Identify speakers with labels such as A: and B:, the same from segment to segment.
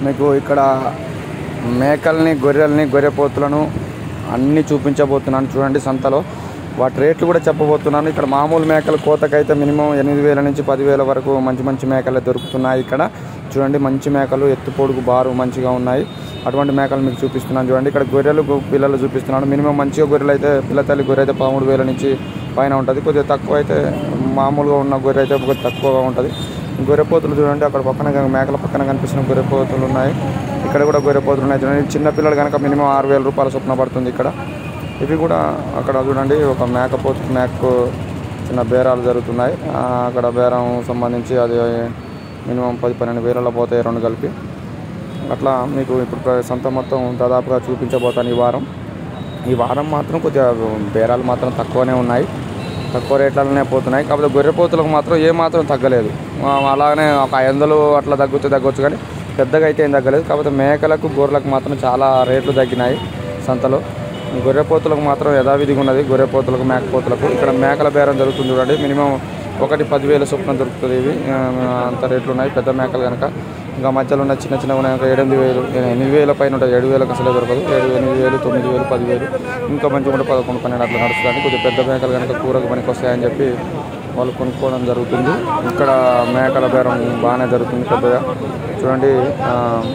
A: మీకు ఇక్కడ మేకల్ని గొర్రెల్ని గొర్రెపోతులను అన్నీ చూపించబోతున్నాను చూడండి సంతలో వాటి రేట్లు కూడా చెప్పబోతున్నాను ఇక్కడ మామూలు మేకలు కోతకైతే మినిమం ఎనిమిది వేల నుంచి పదివేల వరకు మంచి మంచి మేకలే దొరుకుతున్నాయి ఇక్కడ చూడండి మంచి మేకలు ఎత్తు పొడుగు బారు మంచిగా ఉన్నాయి అటువంటి మేకలు మీకు చూపిస్తున్నాను చూడండి ఇక్కడ గొర్రెలు గు- పిల్లలు చూపిస్తున్నాను మినిమం మంచిగా గొర్రెలు అయితే పిల్ల తల్లి గొర్రె అయితే పదమూడు వేల నుంచి పైన ఉంటుంది కొద్దిగా తక్కువ అయితే మామూలుగా ఉన్న గొర్రె అయితే కొద్దిగా తక్కువగా ఉంటుంది గొర్రెపోతులు చూడండి అక్కడ పక్కన గా- మేకల పక్కన కనిపిస్తున్న గొర్రెపోతులు ఉన్నాయి ఇక్కడ కూడా గొర్రెపోతులు ఉన్నాయి చూడండి చిన్న పిల్లలు కనుక మినిమం ఆరు వేల రూపాయల చొప్పున పడుతుంది ఇక్కడ ఇవి కూడా అక్కడ చూడండి ఒక మేకపోతు మేకకు చిన్న బేరాలు జరుగుతున్నాయి ఆ, అక్కడ బేరం సంబంధించి అది మినిమం పది పన్నెండు వేలలో పోతాయి రెండు కలిపి అట్లా మీకు ఇప్పుడు ప్ర- సంత మొత్తం దాదాపుగా చూపించబోతాను ఈ వారం ఈ వారం మాత్రం కొద్దిగా బేరాలు మాత్రం తక్కువనే ఉన్నాయి తక్కువ రేట్లలోనే పోతున్నాయి కాకపోతే గొర్రెపోతులకు మాత్రం ఏ మాత్రం తగ్గలేదు ఆ, అలాగనే ఒక ఐదు వందలు అట్లా తగ్గుతే తగ్గొచ్చు కానీ పెద్దగా అయితే ఏం తగ్గలేదు కాకపోతే మేకలకు గొర్రెలకు మాత్రం చాలా రేట్లు తగ్గినాయి సంతలో గొర్రెపోతులకు మాత్రం యథావిధిగా ఉన్నది గొర్రెపోతులకు మేకపోతులకు ఇక్కడ మేకల బేరం జరుగుతుంది చూడండి మినిమం ఒకటి పదివేల చొప్పున దొరుకుతుంది ఇవి ఆ, అంత రేట్లు ఉన్నాయి పెద్ద మేకలు కనుక ఇంకా మధ్యలో ఉన్న చిన్న చిన్న ఉన్నాయి ఇంకా ఎనిమిది వేలు ఎనిమిది వేల పైన ఉంటాయి ఏడు వేలకు అసలే దొరకదు ఏడు ఎనిమిది వేలు తొమ్మిది వేలు పదివేలు ఇంకా మంచిగా ఉంటే పదకొండు పన్నెండు అట్లా నడుస్తుంది కొద్దిగా పెద్ద మేకలు కనుక కూరకు పనికి వస్తాయని చెప్పి వాళ్ళు కొనుక్కోవడం జరుగుతుంది ఇక్కడ మేకల బేరం బాగానే జరుగుతుంది పెద్దగా చూడండి ఆ,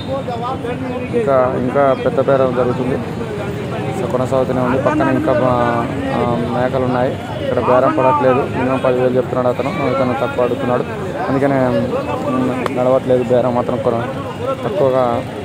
A: ఇంకా ఇంకా పెద్ద బేరం జరుగుతుంది సో కొనసాగుతూనే ఉంది పక్కన ఇంకా బా- ఆ, మేకలు ఉన్నాయి ఇక్కడ బేరం పడట్లేదు మినిమం పదివేలు చెప్తున్నాడు అతను ఇతను తక్కువ అడుగుతున్నాడు అందుకనే మ్, నడవట్లేదు బేరం మాత్రం కొన తక్కువగా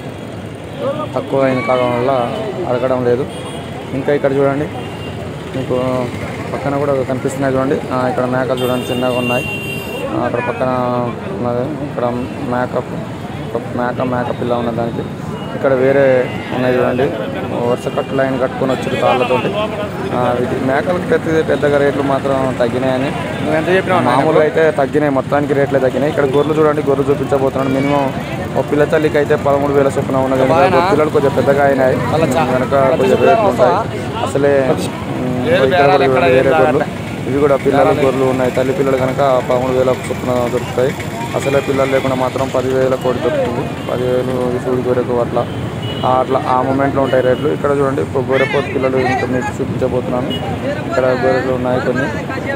A: తక్కువ అయిన కాలం వల్ల అడగడం లేదు ఇంకా ఇక్కడ చూడండి మీకు పక్కన కూడా కనిపిస్తున్నాయి చూడండి ఆ, ఇక్కడ మేకలు చూడండి చిన్నగా ఉన్నాయి ఆ, అక్కడ పక్కన ఉన్నది ఇక్కడ మేకప్ ఒక మేక మేక పిల్ల ఉన్న దానికి ఇక్కడ వేరే ఉన్నాయి చూడండి వరుస కట్టు లైన్ కట్టుకొని వచ్చారు తాళ్ళతోటి ఆ, వీటి మేకలకు పెద్ద పెద్దగా రేట్లు మాత్రం తగ్గినాయని
B: నువ్వు ఎంత చెప్పినావు అన్న?
A: మామూలుగా అయితే తగ్గినాయి మొత్తానికి రేట్లే తగ్గినాయి ఇక్కడ గొర్రెలు చూడండి గొర్రెలు చూపించబోతున్నాను మినిమం ఒక పిల్ల తల్లికి అయితే పదమూడు వేల చొప్పున ఉన్నది కనుక పిల్లలు కొంచెం పెద్దగా అయినాయి కనుక కొంచెం రేట్లు ఉంటాయి అసలే ఉమ్, ఇక్కడ కూడా చూడండి వేరే గొర్రెలు ఇవి కూడా పిల్లల గొర్రెలు ఉన్నాయి తల్లి పిల్లలు కనుక పదమూడు వేల చొప్పున దొరుకుతాయి అసలే పిల్లలు లేకుండా మాత్రం పదివేల కోడి దొరుకుతుంది పదివేలు సూడి గొర్రెకు అట్లా ఆ అట్లా ఆ మూమెంట్లో ఉంటాయి రేట్లు ఇక్కడ చూడండి ఇప్పుడు గొర్రెపోతు పిల్లలు ఇంకా మీకు చూపించబోతున్నాను ఇక్కడ గొర్రెలు ఉన్నాయి కొన్ని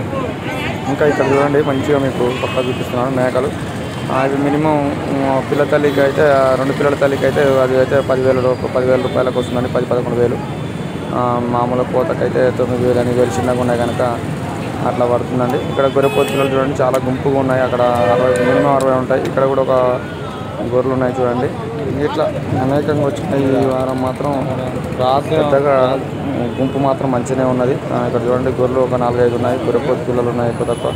A: ఇంకా ఇక్కడ చూడండి మంచిగా మీకు పక్క చూపిస్తున్నాను మేకలు ఆ, ఇవి మినిమం ఉమ్, పిల్ల తల్లికి అయితే ఆ, రెండు పిల్లల తల్లికి అయితే అది అయితే పదివేల రూప పదివేల రూపాయలకు వస్తుందండి పది పదకొండు వేలు ఆ, మామూలు కోతకైతే తొమ్మిది వేలు ఎనిమిది వేలు చిన్నగా ఉన్నాయి కనుక అట్లా పడుతుందండి ఇక్కడ గొర్రెపోతు పిల్లలు చూడండి చాలా గుంపుగా ఉన్నాయి అక్కడ అరవై మినిమం అరవై ఉంటాయి ఇక్కడ కూడా ఒక గొర్రెలు ఉన్నాయి చూడండి ఇట్లా అనేకంగా వచ్చినాయి ఈ వారం మాత్రం పెద్దగా గుంపు మాత్రం మంచిగానే ఉన్నది ఆ, ఇక్కడ చూడండి గొర్రెలు ఒక నాలుగైదు ఉన్నాయి గొర్రెపోతు పిల్లలు ఉన్నాయి ఎక్కువ తక్కువ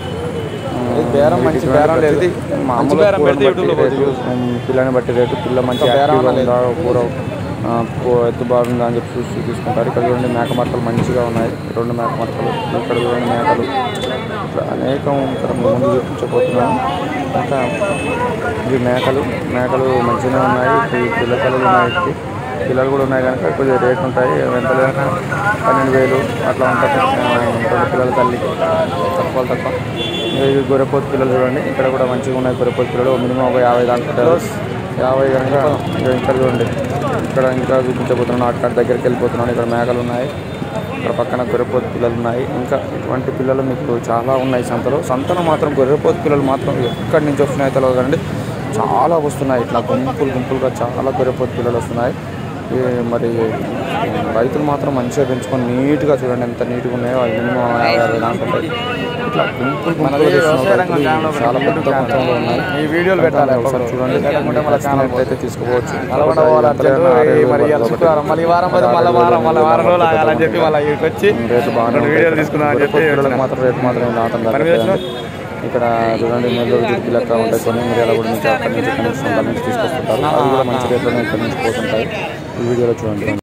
A: బేరం మంచి బేరం లేదు మామూలు
B: బేరం పెడితే
A: కూరని బట్టి రేటు ఉమ్, పిల్లని బట్టి రేటు పిల్ల మంచి యాక్టివ్గా ఉందా కూర ఆ, కూ- ఎత్తు బాగుందా అని చెప్పి చూసి తీసుకుంటారు ఇక్కడ చూడండి మేక మట్టలు మంచిగా ఉన్నాయి రెండు మేక మట్టలు ఇక్కడ చూడండి మేకలు ఇట్లా అనేకం ఇక్కడ ముందు చూపించబోతున్నాను ఇంకా ఇవి మేకలు మేకలు మంచిగానే ఉన్నాయి ఈ పిల్ల పిల్లలు ఉన్నాయి వీటికి. పిల్లలు కూడా ఉన్నాయి కనుక కొద్దిగా రేట్ ఉంటాయి ఎంత లేదన్నా పన్నెండు వేలు అట్లా ఉంటుంది ఆ, రెండు పిల్లల తల్లికి తక్కువ తక్కువ ఇంకా ఇవి గొర్రెపోతు పిల్లలు చూడండి ఇక్కడ కూడా మంచిగా ఉన్నాయి గొర్రెపోతు పిల్లలు మినిమం ఒక యాభై దాకా ఉంటారు యాభై కనుక ఇంకా ఇక్కడ చూడండి ఇక్కడ ఇంకా చూపించబోతున్నాను అక్కడ దగ్గరికి వెళ్ళిపోతున్నాను ఇక్కడ మేకలు ఉన్నాయి ఇక్కడ పక్కన గొర్రెపోతు పిల్లలు ఉన్నాయి ఇంకా ఇటువంటి పిల్లలు మీకు చాలా ఉన్నాయి సంతలో సంతలో మాత్రం గొర్రెపోతు పిల్లలు మాత్రం ఎక్కడి నుంచి వస్తున్నాయో తెలియదు కానీ చాలా వస్తున్నాయి ఇట్లా గుంపులు గుంపులుగా చాలా గొర్రెపోతు పిల్లలు వస్తున్నాయి ఈ మరి రైతులు మాత్రం మంచిగా పెంచుకొని నీట్గా చూడండి ఎంత నీట్గా ఉన్నాయో అవి మినిమం యాభై అరవై దాకా ఉంటాయి ఇట్లా గుంపులు గుంపులు
B: వ్యవసాయ రంగం ఛానల్ ఒకటి
A: చాలా పెద్ద మొత్తంలో ఉన్నాయి
B: ఈ వీడియోలు పెట్టాలి
A: ఒకసారి చూడండి
B: లేకుంటే మళ్ళీ ఛానల్
A: అయితే తీసుకోవచ్చు
B: నల్గొండ పోవాలి అర్జెంటు ఈ మరి ఇవాళ శుక్రవారం మళ్ళీ ఈ వారం పోతే మళ్ళీ వారం మళ్ళీ వారం రోజులు ఆగాలని చెప్పి మళ్ళీ ఇక్కడికి వచ్చి
A: రేటు బాగానే
B: రెండు వీడియోలు తీసుకుందాం అని చెప్పి
A: పిల్లలకు మాత్రం రేటు మాత్రం ఏం రావటం
B: మరి
A: లేదు
B: మీరు
A: ఇక్కడ చూడండి నెల్లూరు జిడిపి లెక్క ఉంటాయి కొన్ని మిరియాల కూడా నుంచి అక్కడి నుంచి ఇక్కడ నుంచి సొంత నుంచి తీసుకొస్తుంటారు అవి కూడా మంచి రేట్లోనే ఇక్కడ నుంచి పోతుంటాయి ఈ వీడియోలో చూడండి